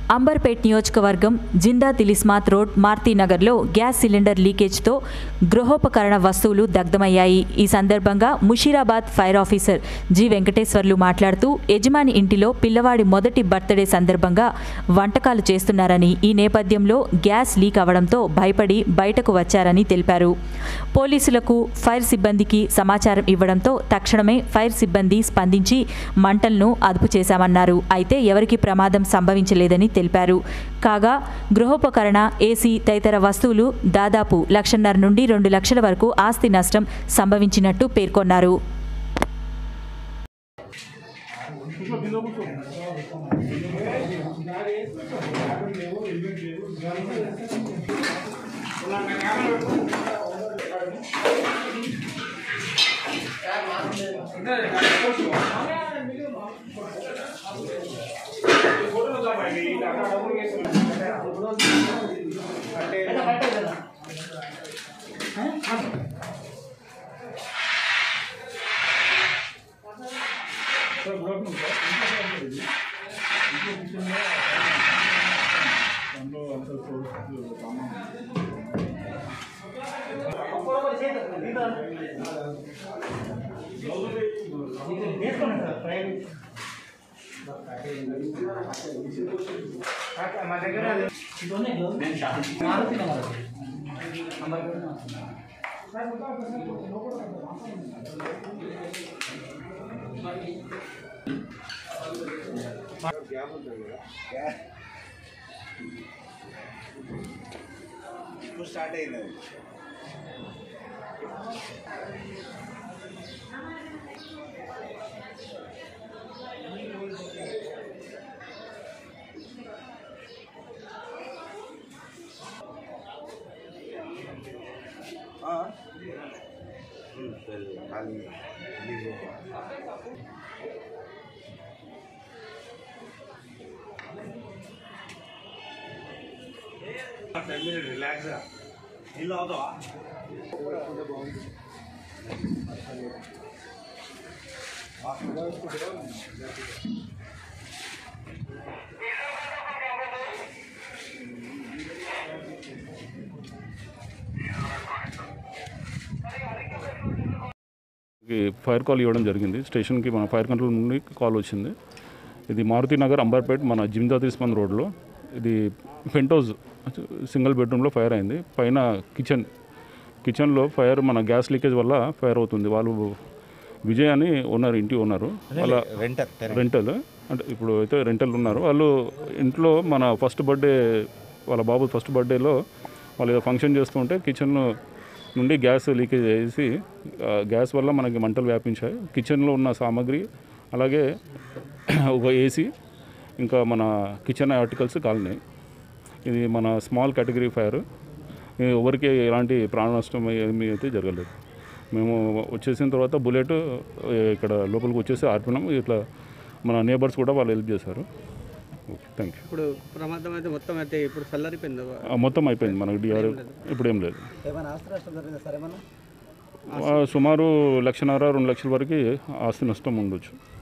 అంబర్పేట్ నియోజకవర్గం జిందా తిలిస్మాత్ రోడ్ మార్తీనగర్లో gas cylinder లీకేజ్తో గృహోపకరణ వస్తువులు దగ్ధమయ్యాయి ఈ సందర్భంగా Musheerabad fire officer G Venkateswarlu మాట్లాడుతూ యజమాని ఇంటిలో పిల్లవాడి మొదటి బర్త్డే సందర్భంగా వంటకాలు చేస్తున్నారని ఈ నేపథ్యంలో గ్యాస్ లీక్ అవడంతో భయపడి బయటకు వచ్చారని తెలిపారు పోలీసులకు ఫైర్ సిబ్బందికి సమాచారం ఇవ్వడంతో తక్షణమే ఫైర్ సిబ్బంది స్పందించి మంటలను అదుపు చేశామన్నారు అయితే ఎవరికి ప్రమాదం సంభవించలేదని తెలిపారు కాగా గృహోపకరణ ఏసీ తదితర వస్తువులు దాదాపు లక్షన్నర నుండి రెండు లక్షల వరకు ఆస్తి నష్టం సంభవించినట్టు పేర్కొన్నారు మా దగ్గర మారుతి నెంబర్ ఇప్పుడు స్టార్ట్ అయింది అది ఆ? ఉమ్, సరే. ఖాళీ ఖాళీ రిలాక్స్ నీళ్ళు అవుతావా కి ఫైర్ కాల్ ఇవ్వడం జరిగింది స్టేషన్కి మన ఫైర్ కంట్రోల్ నుండి కాల్ వచ్చింది ఇది మారుతి నగర్ అంబర్పేట్ మన జిమ్దా తిస్మన్ రోడ్లో ఇది పెంటోజ్ సింగిల్ బెడ్రూమ్లో ఫైర్ అయింది పైన కిచెన్ కిచెన్లో ఫైర్ మన గ్యాస్ లీకేజ్ వల్ల ఫైర్ అవుతుంది వాళ్ళు విజయ్ అని ఉన్నారు ఇంటి ఉన్నారు వాళ్ళ రెంటర్ రెంటల్ అంటే ఇప్పుడు అయితే రెంటల్ ఉన్నారు వాళ్ళు ఇంట్లో మన ఫస్ట్ బర్త్డే వాళ్ళ బాబు ఫస్ట్ బర్త్డేలో వాళ్ళు ఏదో ఫంక్షన్ చేస్తుంటే కిచెన్ నుండి గ్యాస్ లీకేజ్ చేసి ఆ, గ్యాస్ వల్ల మనకి మంటలు వ్యాపించాయి కిచెన్లో ఉన్న సామాగ్రి అలాగే ఒక ఏసీ ఇంకా మన కిచెన్ ఆర్టికల్స్ కాలినాయి ఇది మన స్మాల్ కేటగిరీ ఫైర్ ఇది ఎవరికి ఎలాంటి ప్రాణ నష్టం ఏమీ అయితే జరగలేదు మేము వచ్చేసిన తర్వాత బుల్లెట్ ఏ, ఇక్కడ లోపలికి వచ్చేసి ఆర్పినాం ఇట్లా మన నేబర్స్ కూడా వాళ్ళు హెల్ప్ చేశారు ఓకే థ్యాంక్ యూ ఇప్పుడు ప్రమాదం అయితే మొత్తం అయితే ఇప్పుడు చల్లరిపోయింది మొత్తం అయిపోయింది మనకి డిఆర్ ఇప్పుడు ఏం లేదు ఏమైనా ఆస్తి నష్టం జరిగిందా సార్ ఏమన్నా ఆ, సుమారు లక్షన్నర రెండు లక్షల వరకు ఆస్తి నష్టం ఉండొచ్చు